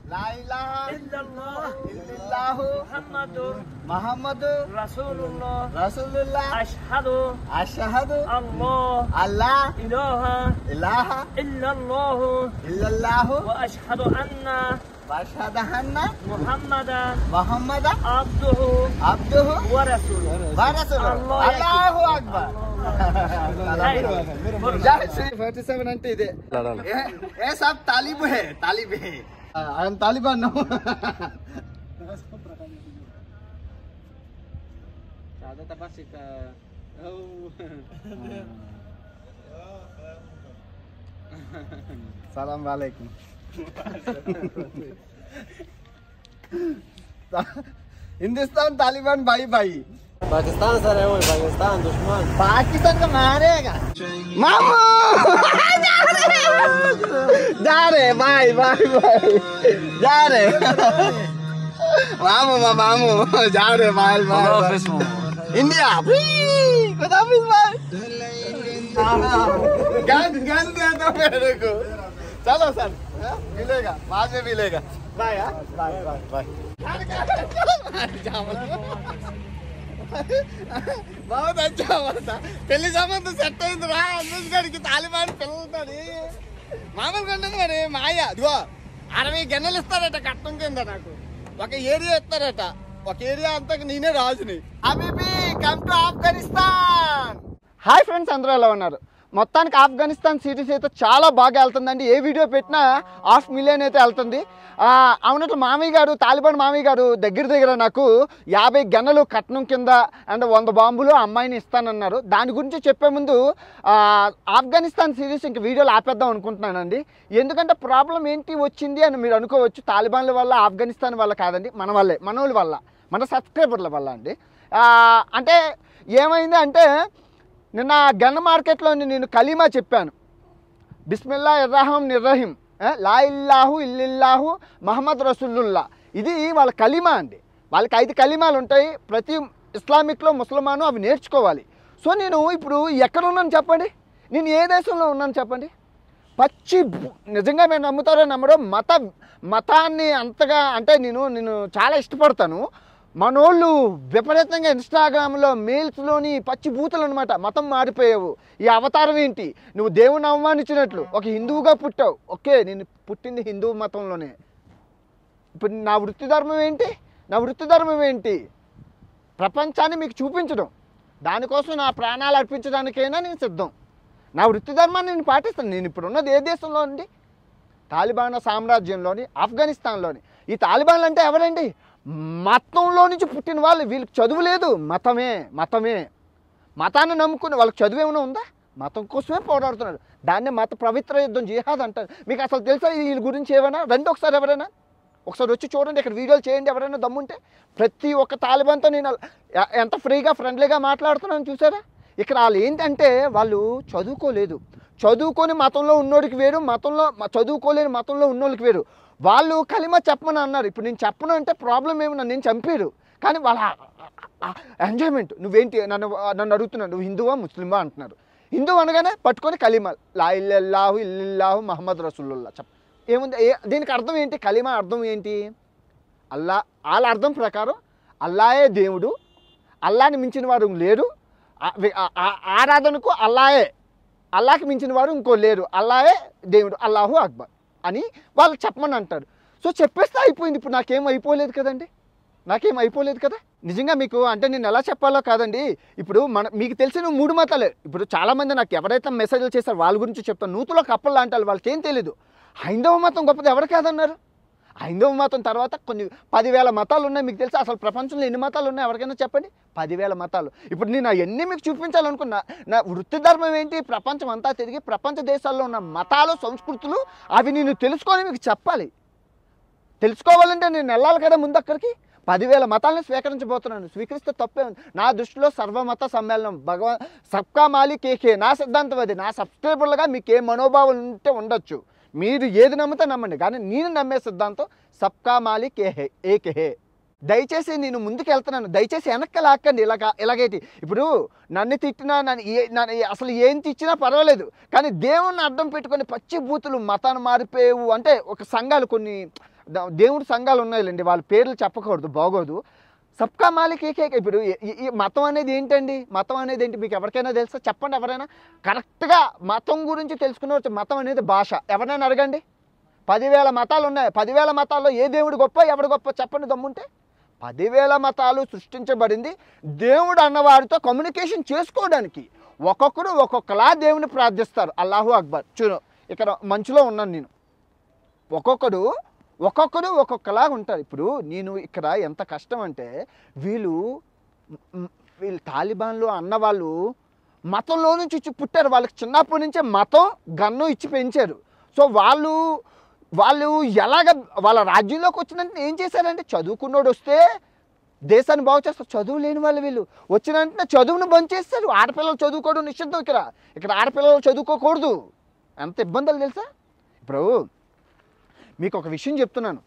లా ఇలాహా illallah ఇల్లిల్లాహు Muhammadur మహమ్మదు Rasulullah రసూలుల్లాహ్ Ashhadu అషహదు Allah అల్లా ilaha ఇలాహ illallah ఇల్లల్లాహు wa ashhadu anna వషహదహన్న Muhammadan మహమ్మద abduhu అబ్దుహు wa rasuluh. వరసూలు అల్లాహ్ అల్లాహు అక్బర్ జై శ్రీ 47 అంటే ఇదే ఏ ఏ సబ్ తాలిబ్ హే తాలిబ్ హే ఐఎమ్ తాలిబాన్ నో సలాం వాలేకుం हिंदुस्तान तालिबान भाई भाई पाकिस्तान सर है वो पाकिस्तान दुश्मन पाकिस्तान का मारेगा मामू जा रहे भाई भाई भाई जा रहे मामू मा- मामू जा रहे भाई भाई भाई। इंडिया खुदाफिज भाई गन गन दे दो मेरे को चलो सर हाँ? मिलेगा बाद में मिलेगा बाय हाँ? बाय बाय बाय बहुत अच्छा हुआ था పెళ్లి సంబంధం సెట్ అయింది రా అన్వేష్ గారికి తాలిబాన్ పిల్లలుతాడు మామూలు కంటుంది మరి మాయ అదిగో అరవై గన్నెలు ఇస్తారట కట్టం కింద నాకు ఒక ఏరియా ఇస్తారట ఒక ఏరియా అంతా నేనే రాజుని అబీబీ come to Afghanistan hi friends అందరూ ఎలా ఉన్నారు మొత్తానికి ఆఫ్ఘనిస్తాన్ సిరీస్ అయితే చాలా బాగా వెళ్తుందండి ఏ వీడియో పెట్టినా హాఫ్ మిలియన్ అయితే వెళ్తుంది ఆ, అవునట్లు మామయ్య గారు తాలిబాన్ మామయ్య గారు దగ్గర దగ్గర నాకు యాభై గన్నలు కట్నం కింద అండ్ వంద బాంబులు ఆ అమ్మాయిని ఇస్తానన్నారు దాని గురించి చెప్పే ముందు ఆ, ఆఫ్ఘనిస్తాన్ సిరీస్ ఇంక వీడియోలు ఆపేద్దాం అనుకుంటున్నానండి ఎందుకంటే ప్రాబ్లం ఏంటి వచ్చింది అని మీరు అనుకోవచ్చు తాలిబాన్ల వల్ల ఆఫ్ఘనిస్తాన్ వల్ల కాదండి మన వల్లే మన వాళ్ళ వల్ల మన సబ్స్క్రైబర్ల వల్ల అండి ఆ, అంటే ఏమైంది అంటే నిన్న గన్న మార్కెట్లో నేను కలీమా చెప్పాను బిస్మిల్లా ఇర్రహం నిర్రహిం ఏ, లా ఇల్లాహు ఇల్లిల్లాహు మహమ్మద్ రసూలుల్లా ఇది వాళ్ళ కలీమా అండి వాళ్ళకి ఐదు కలీమాలు ఉంటాయి ప్రతి ఇస్లామిక్లో ముసల్మాను అవి నేర్చుకోవాలి సో నేను ఇప్పుడు ఎక్కడ ఉన్నాను చెప్పండి నేను ఏ దేశంలో ఉన్నాను చెప్పండి పచ్చి బు- నిజంగా మేము నమ్ముతారో నమ్మడో మత మతాన్ని అంతగా అంటే నేను నేను చాలా ఇష్టపడతాను మనోళ్ళు విపరీతంగా ఇన్స్టాగ్రామ్లో మెయిల్స్లోని పచ్చి బూతులు అనమాట మతం మారిపోయావు ఈ అవతారం ఏంటి నువ్వు దేవుని అవమానించినట్లు ఒక హిందువుగా పుట్టావు ఓకే నేను పుట్టింది హిందూ మతంలోనే ఇప్పుడు నా వృత్తి ధర్మం ఏంటి నా వృత్తి ధర్మం ఏంటి ప్రపంచాన్ని మీకు చూపించడం దానికోసం నా ప్రాణాలు అర్పించడానికైనా నేను సిద్ధం నా వృత్తి ధర్మాన్ని నేను పాటిస్తాను నేను ఇప్పుడు ఉన్నది ఏ దేశంలో అండి తాలిబాన్ సామ్రాజ్యంలోని ఆఫ్ఘనిస్తాన్లోని ఈ తాలిబాన్లు అంటే ఎవరండి మతంలో నుంచి పుట్టిన వాళ్ళు వీళ్ళకి చదువు లేదు మతమే మతమే మతాన్ని నమ్ముకుని వాళ్ళకి చదువు ఏమైనా ఉందా మతం కోసమే పోరాడుతున్నారు దాన్ని మత పవిత్ర యుద్ధం జిహాద్ అంటారు మీకు అసలు తెలుసా వీళ్ళ గురించి ఏమైనా రండి ఒకసారి ఎవరైనా ఒకసారి వచ్చి చూడండి ఇక్కడ వీడియోలు చేయండి ఎవరైనా దమ్ముంటే ప్రతి ఒక్క తాలిబాన్తో నేను ఎ- ఎంత ఫ్రీగా ఫ్రెండ్లీగా మాట్లాడుతున్నాను చూసారా ఇక్కడ వాళ్ళు ఏంటంటే వాళ్ళు చదువుకోలేదు చదువుకొని మతంలో ఉన్నోడికి వేరు మతంలో మ- చదువుకోలేని మతంలో ఉన్నోళ్ళకి వేరు వాళ్ళు కలిమ చెప్పమని అన్నారు ఇప్పుడు నేను చెప్పను అంటే ప్రాబ్లం ఏమి నన్ను నేను చంపారు కానీ వాళ్ళ ఎంజాయ్మెంట్ నువ్వేంటి నన్ను నన్ను అడుగుతున్నాను నువ్వు హిందువా ముస్లిమా అంటున్నారు హిందూ అనగానే పట్టుకొని కలిమా లా ఇల్లాహు ఇల్లాహు మహమ్మద్ రసూలుల్లా చెప్ ఏముంది ఏ దీనికి అర్థం ఏంటి కలిమా అర్థం ఏంటి అల్లా వాళ్ళ అర్థం ప్రకారం అల్లాయే దేవుడు అల్లాని మించిన వారు లేరు ఆ- వి- ఆ- ఆ- ఆరాధనకు అల్లాయే అల్లాకి మించిన వారు ఇంకో లేరు అల్లాయే దేవుడు అల్లాహు అక్బర్ అని వాళ్ళు చెప్పమని అంటారు సో చెప్పేస్తే అయిపోయింది ఇప్పుడు నాకేం అయిపోలేదు కదండి నాకేం అయిపోలేదు కదా నిజంగా మీకు అంటే నేను ఎలా చెప్పాలో కాదండి ఇప్పుడు మన మీకు తెలిసిన మూడు మతాలే ఇప్పుడు చాలామంది నాకు ఎవరైతే మెసేజ్లు చేశారో వాళ్ళ గురించి చెప్తాను నూతులో కప్పలు అంటారు వాళ్ళకి ఏం తెలియదు హైందవ మతం గొప్పది ఎవరు కాదన్నారు హైందవ మతం తర్వాత కొన్ని పదివేల మతాలు ఉన్నాయి మీకు తెలుసా అసలు ప్రపంచంలో ఎన్ని మతాలు ఉన్నాయి ఎవరికైనా చెప్పండి పదివేల మతాలు ఇప్పుడు నేను అవన్నీ మీకు చూపించాలనుకున్నా నా వృత్తి ధర్మం ఏంటి ప్రపంచం అంతా తిరిగి ప్రపంచ దేశాల్లో ఉన్న మతాలు సంస్కృతులు అవి నేను తెలుసుకొని మీకు చెప్పాలి తెలుసుకోవాలంటే నేను వెళ్ళాలి కదా ముందు అక్కడికి పదివేల మతాలను స్వీకరించబోతున్నాను స్వీకరిస్తే తప్పే ఉంది నా దృష్టిలో సర్వమత సమ్మేళనం భగవాన్ సబ్కా మాలి కేకే నా సిద్ధాంతం అది నా సబ్స్క్రైబర్లుగా మీకు ఏ మనోభావాలు ఉంటే ఉండొచ్చు మీరు ఏది నమ్మితే నమ్మండి కానీ నేను నమ్మే సిద్ధాంతం సబ్కా మాలి కేహే ఏకే దయచేసి నేను ముందుకు వెళ్తున్నాను దయచేసి వెనక్కి లాక్కండి ఇలాగ ఇలాగైతే ఇప్పుడు నన్ను తిట్టినా నన్ను ఏ- నన్ను అసలు ఏం తిట్టినా పర్వాలేదు కానీ దేవుణ్ణి అడ్డం పెట్టుకొని పచ్చి బూతులు మతాన్ని మారిపోయేవు అంటే ఒక సంఘాలు కొన్ని ద- దేవుడి సంఘాలు ఉన్నాయిలేండి వాళ్ళ పేర్లు చెప్పకూడదు బాగోదు సబ్కా మాలిక్ ఏకే ఇప్పుడు ఈ- ఈ- ఈ మతం అనేది ఏంటండి మతం అనేది ఏంటి మీకు ఎవరికైనా తెలుసా చెప్పండి ఎవరైనా కరెక్ట్గా మతం గురించి తెలుసుకునే మతం అనేది భాష ఎవరైనా అడగండి పదివేల మతాలు ఉన్నాయి పదివేల మతాల్లో ఏ దేవుడు గొప్ప ఎవడు గొప్ప చెప్పండి దమ్ముంటే పదివేల మతాలు సృష్టించబడింది దేవుడు అన్నవారితో కమ్యూనికేషన్ చేసుకోవడానికి ఒక్కొక్కరు ఒక్కొక్కలా దేవుని ప్రార్థిస్తారు అల్లాహు అక్బర్ చూడు ఇక్కడ మంచులో ఉన్నాను నేను ఒక్కొక్కడు ఒక్కొక్కడు ఒక్కొక్కలాగా ఉంటారు ఇప్పుడు నేను ఇక్కడ ఎంత కష్టం అంటే వీళ్ళు మ్, వీళ్ళు తాలిబాన్లు అన్నవాళ్ళు మతంలో నుంచి ఇచ్చి పుట్టారు వాళ్ళకి చిన్నప్పటి నుంచే మతం గన్ను ఇచ్చి పెంచారు సో వాళ్ళు వాళ్ళు ఎలాగ వాళ్ళ రాజ్యంలోకి వచ్చినంటే ఏం చేశారంటే చదువుకున్నోడు వస్తే దేశాన్ని బాగు చేస్తారు చదువు లేని వాళ్ళు వీళ్ళు వచ్చిన వెంటనే చదువును బంద్ చేస్తారు ఆడపిల్లలు చదువుకోవడం నిషిద్ధం ఇక్కడ ఇక్కడ ఆడపిల్లలు చదువుకోకూడదు ఎంత ఇబ్బందులు తెలుసా ఇప్పుడు మీకు ఒక విషయం చెప్తున్నాను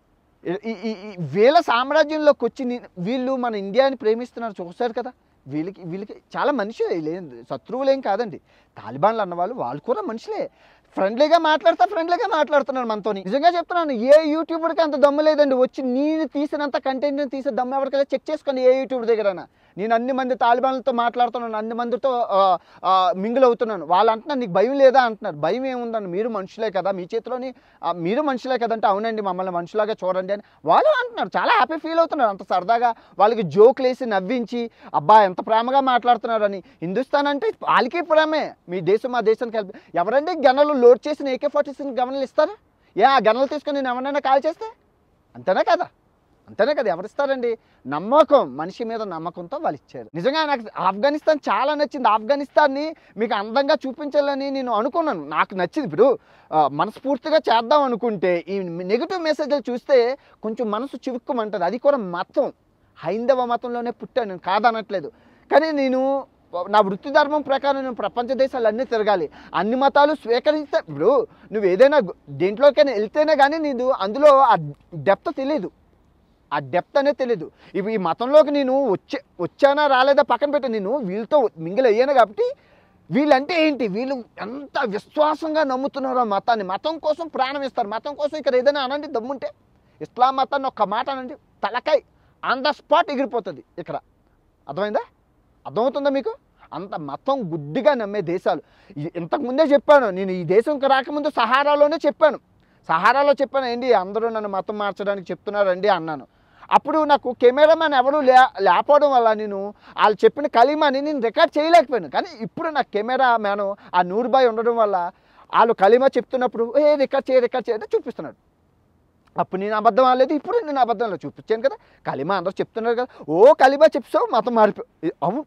ఈ- ఈ- ఈ- ఈ వీళ్ళ సామ్రాజ్యంలోకి వచ్చి నీ- వీళ్ళు మన ఇండియాని ప్రేమిస్తున్నారు చూస్తారు కదా వీళ్ళకి వీళ్ళకి చాలా మనుషులే లేదు శత్రువులేం కాదండి తాలిబాన్లు అన్నవాళ్ళు వాళ్ళు కూడా మనుషులే ఫ్రెండ్లీగా మాట్లాడతా ఫ్రెండ్లీగా మాట్లాడుతున్నాను మనతో నిజంగా చెప్తున్నాను ఏ యూట్యూబర్కి అంత దమ్ము లేదండి వచ్చి నేను తీసినంత కంటెంట్ తీసే దమ్ము ఎవరికైనా చెక్ చేసుకోండి ఏ యూట్యూబర్ దగ్గర నేను అన్ని మంది తాలిబాన్లతో మాట్లాడుతున్నాను అన్ని మందితో మింగిల్ అవుతున్నాను వాళ్ళు అంటున్నారు నీకు భయం లేదా అంటున్నారు భయం ఏముందని మీరు మనుషులే కదా మీ చేతిలోని ఆ, మీరు మనుషులే కదంటే అవునండి మమ్మల్ని మనుషులాగా చూడండి అని వాళ్ళు అంటున్నారు చాలా హ్యాపీ ఫీల్ అవుతున్నారు అంత సరదాగా వాళ్ళకి జోకులు వేసి నవ్వించి అబ్బా ఎంత ప్రేమగా మాట్లాడుతున్నారని హిందుస్థాన్ అంటే వాళ్ళకి ప్రేమే మీ దేశం మా దేశానికి కలిపి ఎవరండి గనలు లోడ్ చేసిన ఏకే ఫార్టీ సిక్స్ గమనలు ఇస్తారా ఏ ఆ గనలు తీసుకొని నేను ఎవరైనా కాల్ చేస్తే అంతేనా కదా అంతేనే కదా ఎవరిస్తారండి నమ్మకం మనిషి మీద నమ్మకంతో వాళ్ళు ఇచ్చారు నిజంగా నాకు ఆఫ్ఘనిస్తాన్ చాలా నచ్చింది ఆఫ్ఘనిస్తాన్ని మీకు అందంగా చూపించాలని నేను అనుకున్నాను నాకు నచ్చింది ఇప్పుడు ఆ, మనస్ఫూర్తిగా చేద్దాం అనుకుంటే ఈ నెగిటివ్ మెసేజ్లు చూస్తే కొంచెం మనసు చివుక్కుమంటుంది అది కూడా మతం హైందవ మతంలోనే పుట్టాను నేను కాదనట్లేదు కానీ నేను నా వృత్తి ధర్మం ప్రకారం నేను ప్రపంచ దేశాలు అన్నీ తిరగాలి అన్ని మతాలు స్వీకరిస్తే ఇప్పుడు నువ్వు ఏదైనా గు- దేంట్లోకైనా వెళ్తేనే కానీ నీకు అందులో ఆ డెప్త్ తెలియదు ఆ డెప్త్ అనేది తెలియదు ఇవి ఈ మతంలోకి నేను వచ్చే వచ్చానా రాలేదా పక్కన పెట్టి నేను వీళ్ళతో మింగిల్ అయ్యాను కాబట్టి వీళ్ళంటే ఏంటి వీళ్ళు ఎంత విశ్వాసంగా నమ్ముతున్నారో మతాన్ని మతం కోసం ప్రాణం ఇస్తారు మతం కోసం ఇక్కడ ఏదైనా అనండి దమ్ముంటే ఇస్లాం మతాన్ని ఒక్క మాట అనండి తలకాయ్ ఆన్ ద స్పాట్ ఎగిరిపోతుంది ఇక్కడ అర్థమైందా అర్థమవుతుందా మీకు అంత మతం గుడ్డిగా నమ్మే దేశాలు ఇ- ఇంతకుముందే చెప్పాను నేను ఈ దేశంకి రాకముందు సహారాలోనే చెప్పాను సహారాలో చెప్పాను ఏంటి అందరూ నన్ను మతం మార్చడానికి చెప్తున్నారండి అన్నాను అప్పుడు నాకు కెమెరామ్యాన్ ఎవరు లే లేకపోవడం వల్ల నేను వాళ్ళు చెప్పిన కలిమాని నేను రికార్డ్ చేయలేకపోయాను కానీ ఇప్పుడు నా కెమెరా మ్యాను ఆ నూరుబాయ్ ఉండడం వల్ల వాళ్ళు కలిమా చెప్తున్నప్పుడు ఏ రికార్డ్ చేయ రికార్డ్ చేయడం చూపిస్తున్నాడు అప్పుడు నేను అబద్ధం ఆడలేదు ఇప్పుడు నేను అబద్ధంలో చూపించాను కదా కలిమా అందరూ చెప్తున్నారు కదా ఓ కలిమా చెప్తావు మతం మారిపో అవును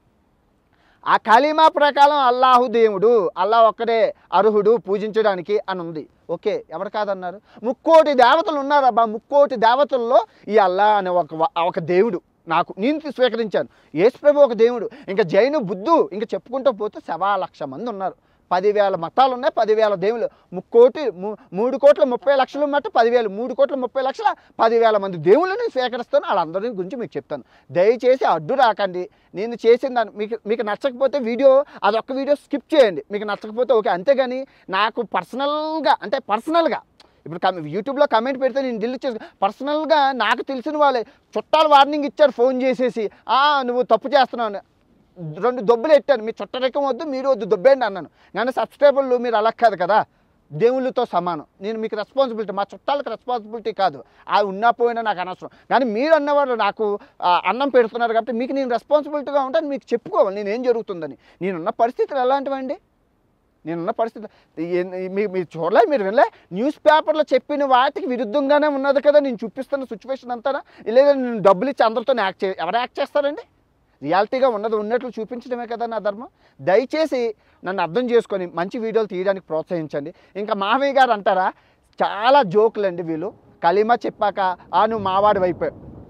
ఆ కలిమా ప్రకారం అల్లాహు దేవుడు అల్లా ఒక్కడే అర్హుడు పూజించడానికి అని ఉంది ఓకే ఎవరు కాదన్నారు ముక్కోటి దేవతలు ఉన్నారు అబ్బా ముక్కోటి దేవతల్లో ఈ అల్లా అనే ఒక వ- ఒక దేవుడు నాకు నేను స్వీకరించాను యేసు ప్రభు ఒక దేవుడు ఇంకా జైను బుద్ధు ఇంకా చెప్పుకుంటూ పోతే సవా లక్ష మంది ఉన్నారు పదివేల మతాలు ఉన్నాయి పదివేల దేవుళ్ళు ముక్కోటి ము- మూడు కోట్ల ముప్పై లక్షలు మట్టు పదివేలు మూడు కోట్ల ముప్పై లక్షల పదివేల మంది దేవుళ్ళని స్వీకరిస్తాను వాళ్ళందరి గురించి మీకు చెప్తాను దయచేసి అడ్డు రాకండి నేను చేసిన దాన్ని మీకు మీకు నచ్చకపోతే వీడియో అదొక్క వీడియో స్కిప్ చేయండి మీకు నచ్చకపోతే ఓకే అంతేగాని నాకు పర్సనల్గా అంటే పర్సనల్గా ఇప్పుడు కమ- యూట్యూబ్లో కమెంట్ పెడితే నేను డిలీట్ చేసి పర్సనల్గా నాకు తెలిసిన వాళ్ళే చుట్టాలు వార్నింగ్ ఇచ్చారు ఫోన్ చేసేసి "ఆ, నువ్వు తప్పు చేస్తున్నావు అని." రెండు దొబ్బులు ఎట్టాను మీ చుట్టరికం వద్దు మీరు వద్దు దొబ్బేయండి అన్నాను కానీ సబ్స్క్రైబర్లు మీరు అలా కాదు కదా దేవుళ్ళతో సమానం నేను మీకు రెస్పాన్సిబిలిటీ మా చుట్టాలకు రెస్పాన్సిబిలిటీ కాదు ఆ ఉన్నా పోయినా నాకు అనవసరం కానీ మీరు అన్నవాళ్ళు నాకు ఆ, అన్నం పెడుతున్నారు కాబట్టి మీకు నేను రెస్పాన్సిబిలిటీగా ఉంటాను మీకు చెప్పుకోవాలి నేను ఏం జరుగుతుందని నేనున్న పరిస్థితులు ఎలాంటివండి నేనున్న పరిస్థితి ఏ- మీ మీరు చూడలే మీరు వినలే న్యూస్ పేపర్లో చెప్పిన వాటికి విరుద్ధంగానే ఉన్నది కదా నేను చూపిస్తున్న సిచ్యువేషన్ అంతా లేదా నేను డబ్బులు ఇచ్చి అందరితో యాక్ట్ చే ఎవరు యాక్ట్ చేస్తారండి రియాలిటీగా ఉన్నది ఉన్నట్లు చూపించడమే కదా నా ధర్మం దయచేసి నన్ను అర్థం చేసుకొని మంచి వీడియోలు తీయడానికి ప్రోత్సహించండి ఇంకా మావయ్య గారు అంటారా చాలా జోకులు అండి వీళ్ళు కలిమా చెప్పాక ఆ నువ్వు మావాడి వైపు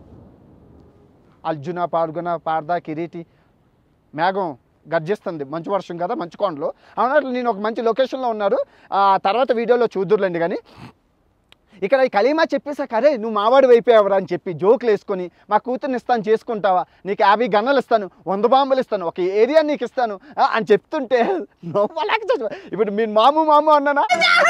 అర్జున పాల్గొన పార్దా కిరీటి మేఘం గర్జిస్తుంది మంచు వర్షం కదా మంచు కొండలు అవునట్లు నేను ఒక మంచి లొకేషన్లో ఉన్నారు ఆ తర్వాత వీడియోలో చూద్దురులేండి కానీ ఇక్కడ ఈ కలీమా చెప్పేసాక అరే నువ్వు మావాడి అయిపోయావురా అని చెప్పి జోకులు వేసుకొని మా కూతుర్ని ఇస్తాను చేసుకుంటావా నీకు యాభై గన్నలు ఇస్తాను వంద బాంబులు ఇస్తాను ఒక ఏరియా నీకు ఇస్తాను ఆ, అని చెప్తుంటే నవ్వలేక చచ్చిపో ఇప్పుడు మీరు మాము మాము అన్నానా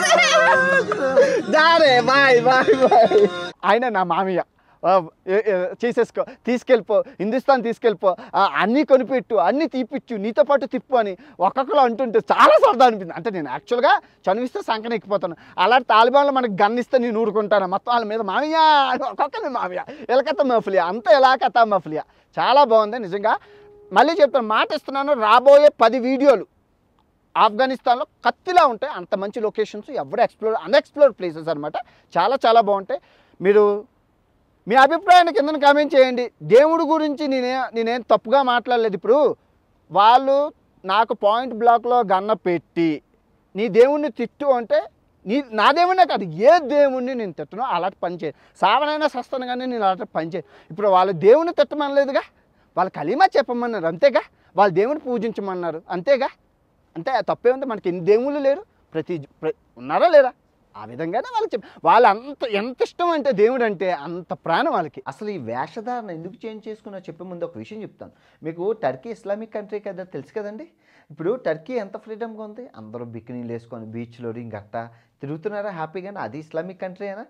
దారే బాయ్ బాయ్ బాయ్ ఆయన నా మామయ్య ఆ, ఏ- ఏ, చేసేసుకో తీసుకెళ్ళిపో హిందుస్థాన్ తీసుకెళ్ళిపో ఆ, అన్నీ కొనిపెట్టు అన్నీ తీపిచ్చు నీతో పాటు తిప్పు అని ఒక్కొక్కరు అంటుంటే చాలా సరదా అనిపించింది అంటే నేను యాక్చువల్గా చనివిస్తే సంకన ఎక్కిపోతాను అలాంటి తాలిబాన్లో మనకి గన్నిస్తే నేను ఊరుకుంటాను మొత్తం వాళ్ళ మీద మామయ్య అని ఒక్కొక్కరిని మామయ్య ఎలకత్త మఫ్లియా అంతా ఎలాకత్త మఫ్లియా చాలా బాగుంది నిజంగా మళ్ళీ చెప్తాను మాట ఇస్తున్నాను రాబోయే పది వీడియోలు ఆఫ్ఘనిస్తాన్లో కత్తిలా ఉంటాయి అంత మంచి లొకేషన్స్ ఎవరు ఎక్స్ప్లోర్ అన్ఎక్స్ప్లోర్ ప్లేసెస్ అనమాట చాలా చాలా బాగుంటాయి మీరు మీ అభిప్రాయాన్ని కింద కామెంట్ చేయండి దేవుడి గురించి నేనే నేనేం తప్పుగా మాట్లాడలేదు ఇప్పుడు వాళ్ళు నాకు పాయింట్ బ్లాక్లో గన్న పెట్టి నీ దేవుణ్ణి తిట్టు అంటే నీ నా దేవుణ్ణే కాదు ఏ దేవుణ్ణి నేను తిట్టను అలాంటి పని చేయ సావనైనా సస్తాను కానీ నేను అలాంటి పని చేయ ఇప్పుడు వాళ్ళు దేవుణ్ణి తిట్టమనలేదుగా వాళ్ళు కలిమా చెప్పమన్నారు అంతేగా వాళ్ళు దేవుని పూజించమన్నారు అంతేగా అంటే తప్పే ఉంది మనకి ఎన్ని దేవుళ్ళు లేరు ప్రతి ప్ర- ఉన్నారా లేరా ఆ విధంగానే వాళ్ళు చెప్పి వాళ్ళు అంత ఎంత ఇష్టం అంటే దేవుడు అంటే అంత ప్రాణం వాళ్ళకి అసలు ఈ వేషధారణ ఎందుకు చేంజ్ చేసుకున్నా చెప్పే ముందు ఒక విషయం చెప్తాను మీకు టర్కీ ఇస్లామిక్ కంట్రీ కదా తెలుసు కదండి ఇప్పుడు టర్కీ ఎంత ఫ్రీడమ్గా ఉంది అందరూ బికినీలు వేసుకొని బీచ్లో గట్ట తిరుగుతున్నారా హ్యాపీగానే అది ఇస్లామిక్ కంట్రీ అయినా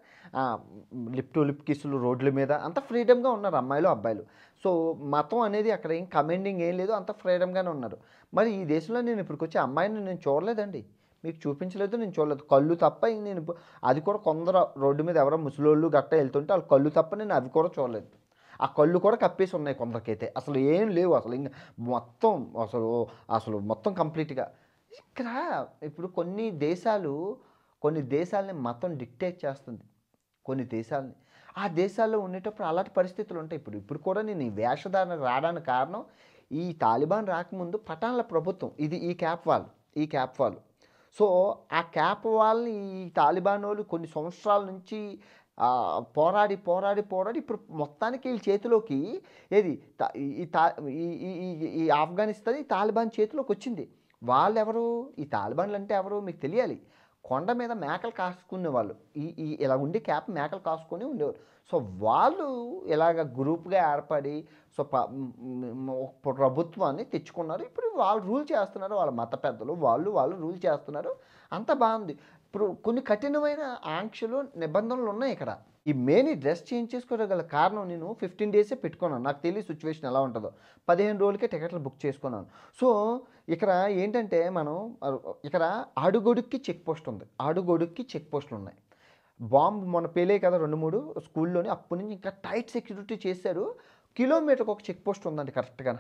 లిప్ టు లిప్ కిస్సులు రోడ్ల మీద అంత ఫ్రీడమ్గా ఉన్నారు అమ్మాయిలు అబ్బాయిలు సో మతం అనేది అక్కడ ఏం కమెండింగ్ ఏం లేదు అంత ఫ్రీడమ్గానే ఉన్నారు మరి ఈ దేశంలో నేను ఇప్పటికి వచ్చి అమ్మాయిని నేను చూడలేదండి మీకు చూపించలేదు నేను చూడలేదు కళ్ళు తప్ప ఇంక నేను ఇప్పుడు- అది కూడా కొందరు రోడ్డు మీద ఎవరో ముసలోళ్ళు గట్ట వెళ్తుంటే వాళ్ళు కళ్ళు తప్ప నేను అవి కూడా చూడలేదు ఆ కళ్ళు కూడా కప్పేసి ఉన్నాయి కొందరికైతే అసలు ఏం లేవు అసలు ఇంకా మొత్తం అసలు అసలు మొత్తం కంప్లీట్గా ఇక్కడ ఇప్పుడు కొన్ని దేశాలు కొన్ని దేశాలని మతం డిక్టేట్ చేస్తుంది కొన్ని దేశాలని ఆ దేశాల్లో ఉండేటప్పుడు అలాంటి పరిస్థితులు ఉంటాయి ఇప్పుడు ఇప్పుడు కూడా నేను ఈ వేషధారణ రావడానికి కారణం ఈ తాలిబాన్ రాకముందు పఠాన్ల ప్రభుత్వం ఇది ఈ క్యాప్ వాళ్ళు ఈ క్యాప్ వాళ్ళు సో ఆ క్యాప్ వాళ్ళని ఈ తాలిబాన్ వాళ్ళు కొన్ని సంవత్సరాల నుంచి ఆ, పోరాడి పోరాడి పోరాడి ఇప్పుడు మొత్తానికి వీళ్ళ చేతిలోకి ఏది తా- ఈ- ఈ తా ఈ- ఈ- ఈ- ఈ ఆఫ్ఘనిస్తాన్ ఈ తాలిబాన్ చేతిలోకి వచ్చింది వాళ్ళు ఎవరు ఈ తాలిబాన్లు అంటే ఎవరు మీకు తెలియాలి కొండ మీద మేకలు కాసుకునే వాళ్ళు ఈ ఈ ఇలా ఉండి క్యాప్ మేకలు కాసుకొని ఉండేవారు సో వాళ్ళు ఇలాగ గ్రూప్గా ఏర్పడి సో ప- మ్, మ్, ఒక ప్రభుత్వాన్ని తెచ్చుకున్నారు ఇప్పుడు వాళ్ళు రూల్ చేస్తున్నారు వాళ్ళ మత పెద్దలు వాళ్ళు వాళ్ళు రూల్ చేస్తున్నారు అంత బాగుంది ఇప్పుడు కొన్ని కఠినమైన ఆంక్షలు నిబంధనలు ఉన్నాయి ఇక్కడ ఈ మెయిన్ డ్రెస్ చేంజ్ చేసుకోగల కారణం నేను ఫిఫ్టీన్ డేసే పెట్టుకున్నాను నాకు తెలియదు సిచ్యువేషన్ ఎలా ఉంటుందో పదిహేను రోజులకే టికెట్లు బుక్ చేసుకున్నాను సో ఇక్కడ ఏంటంటే మనం అరు- ఇక్కడ ఆడుగొడుక్కి చెక్ పోస్ట్ ఉంది ఆడుగొడుక్కి చెక్ పోస్టులు ఉన్నాయి బాంబు మొన్న పేలే కదా రెండు మూడు స్కూల్లోని అప్పటి నుంచి ఇంకా టైట్ సెక్యూరిటీ చేశారు కిలోమీటర్కి ఒక చెక్ పోస్ట్ ఉందండి కరెక్ట్గా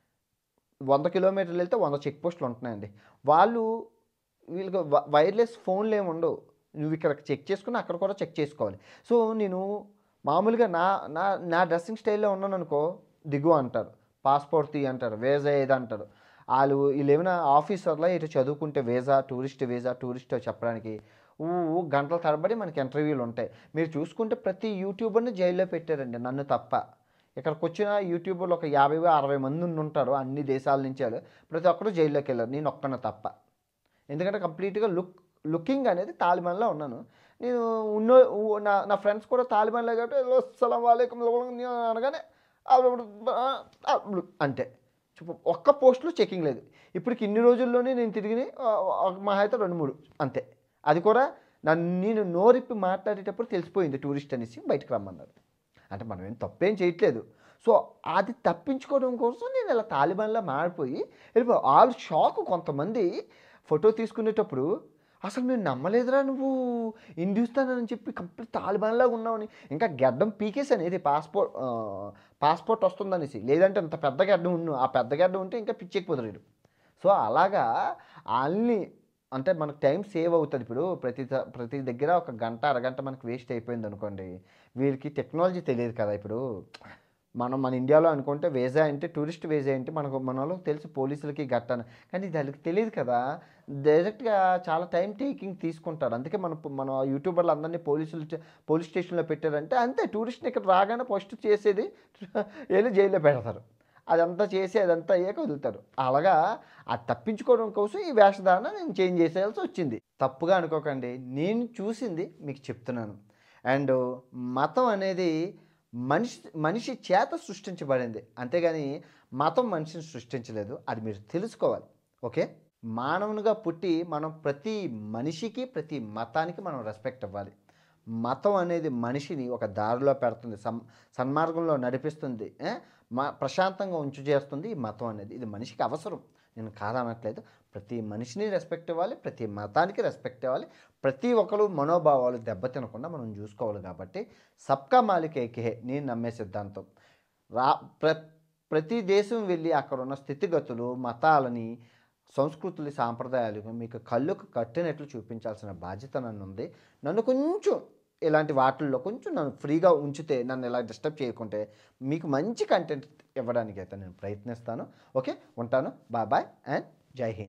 వంద కిలోమీటర్లు వెళ్తే వంద చెక్ పోస్టులు ఉంటున్నాయండి వాళ్ళు వీళ్ళకి వ- వైర్లెస్ ఫోన్లు ఏమి ఉండవు నువ్వు ఇక్కడ చెక్ చేసుకుని అక్కడ కూడా చెక్ చేసుకోవాలి సో నేను మామూలుగా నా నా నా డ్రెస్సింగ్ స్టైల్లో ఉన్నాను అనుకో దిగు అంటారు పాస్పోర్ట్ తీ అంటారు వీసా ఏది అంటారు వాళ్ళు వీళ్ళు ఏమైనా ఆఫీసర్లో ఇటు చదువుకుంటే వీసా టూరిస్ట్ వీసా టూరిస్ట్ చెప్పడానికి ఊ ఊ గంటల తరబడి మనకి ఇంటర్వ్యూలు ఉంటాయి మీరు చూసుకుంటే ప్రతి యూట్యూబర్ని జైల్లో పెట్టారండి నన్ను తప్ప ఇక్కడికి వచ్చిన యూట్యూబర్లు ఒక యాభై అరవై మంది ఉండి ఉంటారు అన్ని దేశాల నుంచి వాళ్ళు. ప్రతి ఒక్కరు జైల్లోకి వెళ్ళారు నేను ఒక్కన తప్ప ఎందుకంటే కంప్లీట్గా లుక్ లుకింగ్ అనేది తాలిబాన్లో ఉన్నాను నేను ఉన్న ఉ- నా నా ఫ్రెండ్స్ కూడా తాలిబాన్లో కాబట్టి "హలో, అస్సలం వాలేకుం నేను అనగానే అంటే చూపు ఒక్క పోస్ట్లో చెకింగ్ లేదు ఇప్పటికి ఇన్ని రోజుల్లోనే నేను తిరిగి మహా అయితే రెండు మూడు అంతే అది కూడా నన్ను నేను నోరిప్పి మాట్లాడేటప్పుడు తెలిసిపోయింది టూరిస్ట్ అనేసి బయటకు రమ్మన్నారు అంటే మనం ఏం తప్పేం చేయట్లేదు సో అది తప్పించుకోవడం కోసం నేను ఇలా తాలిబాన్లో మారిపోయి వెళ్ళిపో వాళ్ళు షాక్ కొంతమంది ఫోటో తీసుకునేటప్పుడు అసలు మేము నమ్మలేదురా నువ్వు హిందూస్తాన్ అని చెప్పి కంప్లీట్ తాలిబాన్లాగా ఉన్నావని ఇంకా గడ్డం పీకేసాను ఇది పాస్పోర్ట్ పాస్పోర్ట్ వస్తుందనేసి లేదంటే అంత పెద్ద గడ్డం ఉన్ను ఆ పెద్ద గడ్డం ఉంటే ఇంకా పిచ్చెక్కిపోతారు సో అలాగా వాళ్ళని అంటే మనకు టైం సేవ్ అవుతుంది ఇప్పుడు ప్రతి ద- ప్రతి దగ్గర ఒక గంట అరగంట మనకు వేస్ట్ అయిపోయింది అనుకోండి వీరికి టెక్నాలజీ తెలియదు కదా ఇప్పుడు మనం మన ఇండియాలో అనుకుంటే వేజా అంటే టూరిస్ట్ వేజా అంటే మనకు మన వాళ్ళకి తెలుసు పోలీసులకి గట్టన కానీ దానికి తెలియదు కదా డైరెక్ట్గా చాలా టైం టేకింగ్ తీసుకుంటారు అందుకే మన మన యూట్యూబర్లు అందరినీ పోలీసులు చే- పోలీస్ స్టేషన్లో పెట్టారంటే అంతే టూరిస్ట్ని ఇక్కడ రాగానే ఫస్ట్ చేసేది వెళ్ళి జైల్లో పెడతారు అదంతా చేసి అదంతా అయ్యాక వదులుతారు అలాగా అది తప్పించుకోవడం కోసం ఈ వేషధారణ నేను చేంజ్ చేసేయాల్సి వచ్చింది తప్పుగా అనుకోకండి నేను చూసింది మీకు చెప్తున్నాను అండ్ మతం అనేది మనిషి మనిషి చేత సృష్టించబడింది అంతేగాని మతం మనిషిని సృష్టించలేదు అది మీరు తెలుసుకోవాలి ఓకే మానవునిగా పుట్టి మనం ప్రతి మనిషికి ప్రతి మతానికి మనం రెస్పెక్ట్ ఇవ్వాలి మతం అనేది మనిషిని ఒక దారిలో పెడుతుంది సం సన్మార్గంలో నడిపిస్తుంది ఏ? మా ప్రశాంతంగా ఉంచు చేస్తుంది ఈ మతం అనేది ఇది మనిషికి అవసరం నేను కాదనట్లేదు ప్రతి మనిషిని రెస్పెక్ట్ ఇవ్వాలి ప్రతి మతానికి రెస్పెక్ట్ ఇవ్వాలి ప్రతి ఒక్కరు మనోభావాలు దెబ్బతినకుండా మనం చూసుకోవాలి కాబట్టి సబ్కా మాలిక్ ఏకే నేను నమ్మే సిద్ధాంతం రా ప్ర ప్రతి దేశం వెళ్ళి అక్కడ ఉన్న స్థితిగతులు మతాలని సంస్కృతులు సాంప్రదాయాలు మీకు కళ్ళకు కట్టినట్లు చూపించాల్సిన బాధ్యత నన్ను ఉంది నన్ను కొంచెం ఇలాంటి వాటిల్లో కొంచెం నన్ను ఫ్రీగా ఉంచితే నన్ను ఇలా డిస్టర్బ్ చేయకుంటే మీకు మంచి కంటెంట్ ఇవ్వడానికి అయితే నేను ప్రయత్నిస్తాను ఓకే ఉంటాను బాయ్ బాయ్ అండ్ జై హింద్